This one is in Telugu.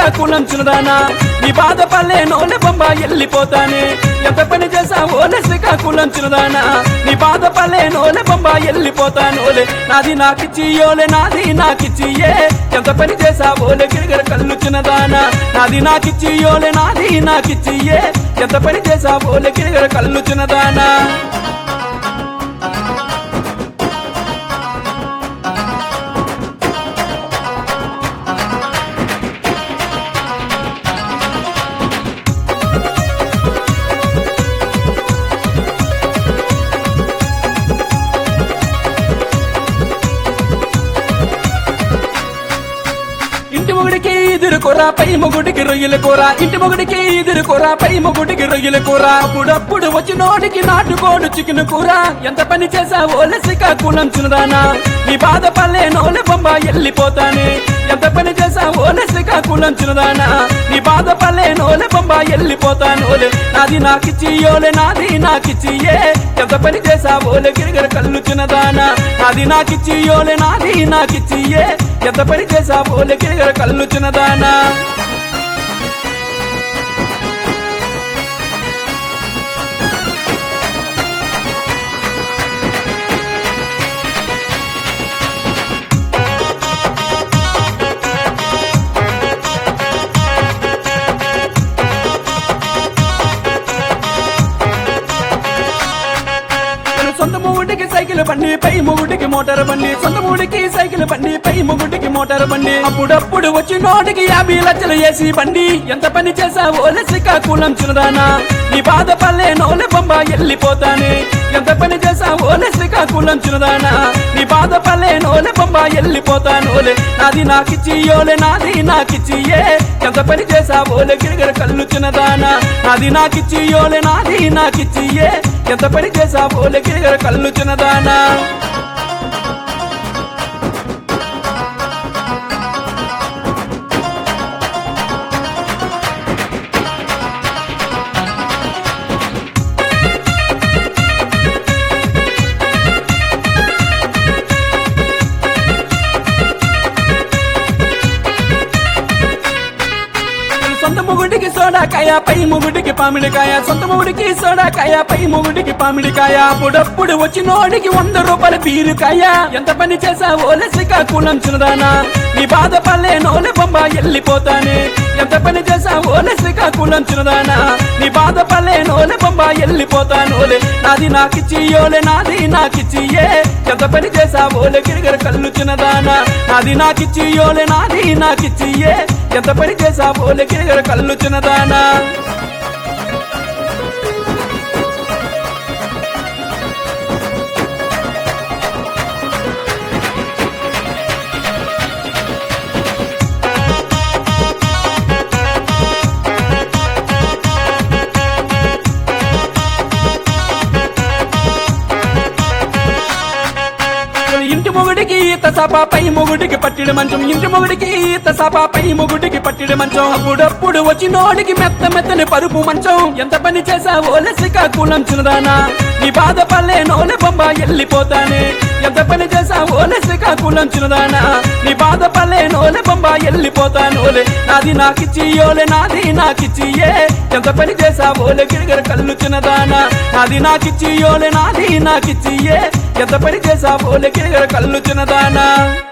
శ్రీకాకుళం చిన్నదానా నీ బాధ పల్లె నోలె బొంబ వెళ్ళిపోతానే ఎంత పని చేసావోలే శ్రీకాకుళం చిన్నదానా నీ బాధ పల్లె నోలె బొంబ వెళ్ళిపోతానోలే నాది నాకిచ్చి యోలే నాది నాకిచ్చియే ఎంత పని చేసావోలే గిరిగర కళ్ళు చిన్నదానా నాది నాకిచ్చి యోలే నాది నాకిచ్చియే ఎంత పని చేసావోలే గిరిగర కళ్ళు చిన్నదానా ఇంటి మొగుడికి ఎదురు కూర పై మొగుడికి రొయ్యల కూర ఇంటి మొగుడికి ఎదురు కూర పై మొగుడికి రొయ్యల కూర అప్పుడప్పుడు వచ్చి నోటికి నాటుకోడు చికెన్ కూర ఎంత పని చేసావో శ్రీకాకుళం చిన్నదానా నీ బాధ పల్లె నోలె బొమ్మ వెళ్ళిపోతానే ఎంత పని చేసావో శ్రీకాకుళం చిన్నదానా నీ బాధ పల్లె నోలె బొమ్మ వెళ్ళిపోతానోలే నాది నాకిచ్చి యోలే నాది నాకిచ్చియే ఎంత పని చేసావోలే గిరిగర కళ్ళు చిన్నదానా నాది నాకిచ్చి యోలే నాది నాకిచ్చియే ఎంత పని చేసావోలే గిరిగర కళ్ళు చిన్నదానా నేను సొంత మొగుడికి సైకిల్ బండి పై మొగుడికి మోటార్ బండి సొంత మొగుడికి సైకిల్ బండి పై మొగుడికి మోటార్ బండి అప్పుడప్పుడు వచ్చి నోటికి యాభై లక్షలు వేసి బండి ఎంత పని చేసావో శ్రీకాకుళం చిన్నదానా నీ బాధ పల్లె నోలె బొమ్మ వెళ్ళిపోతానే ఎంత పని చేసావో శ్రీకాకుళం చిన్నదానా నీ బాధ పల్లె నోలె బొమ్మ వెళ్ళిపోతానోలే నాది నాకిచ్చి యోలే నాది నాకిచ్చియే ఎంత పని చేసావోలే గిరిగర కళ్ళు చిన్నదానా నాది నాకిచ్చి యోలే నాది నాకిచ్చియే ఎంత పని చేసావోలే గిరిగర కళ్ళు చిన్నదానా సొంత మొగుడికి సోడాకాయ పై మొగుడికి పామిడికాయ సొంత మొగుడికి సోడాకాయ పై మొగుడికి పామిడికాయ అప్పుడప్పుడు వచ్చి నోడికి వంద రూపాయల బీరుకాయ ఎంత పని చేసావో శ్రీకాకుళం చిన్నదానా నీ బాధ పల్లె నోలె బొమ్మ వెళ్ళిపోతానే ఎంత పని చేసావో శ్రీకాకుళం చిన్నదానా నీ బాధ పల్లె నోలె బొమ్మ వెళ్ళిపోతానోలే నాది నాకిచ్చి యోలే నాది నాకిచ్చియే ఎంత పని చేసావోలే గిరిగర కళ్ళు చిన్నదానా నాది నాకిచ్చి యోలే నాది నాకిచ్చియే ఎంత పని చేసావోలే గిరిగర కళ్ళు చిన్నదానా ఇంటి మొగుడికి ఈత సభ పై మొగుడికి పట్టిడి మంచం ఇంటి మొగుడికి ఈత సభ పై మొగుడికి పట్టిడి మంచం అప్పుడప్పుడు వచ్చి నోడికి మెత్త మెత్తని పరుపు మంచం ఎంత పని చేసావో శ్రీకాకుళం చిన్నదానా నీ బాధ పల్లె నోలె బొమ్మ వెళ్ళిపోతానే ఎంత పని చేసావో శ్రీకాకుళం చిన్నదానా నీ బాధ పల్లె నోలె బొమ్మ వెళ్ళిపోతానోలే నాది నాకిచ్చి యోలే నాది నాకిచ్చియే ఎంత పని చేసావోలే గిరిగర కళ్ళు చిన్నదానా నాది నాకిచ్చి యోలే నాది నాకిచ్చియే ఎంత పని చేసావోలే గిరిగర కళ్ళు చిన్నదానా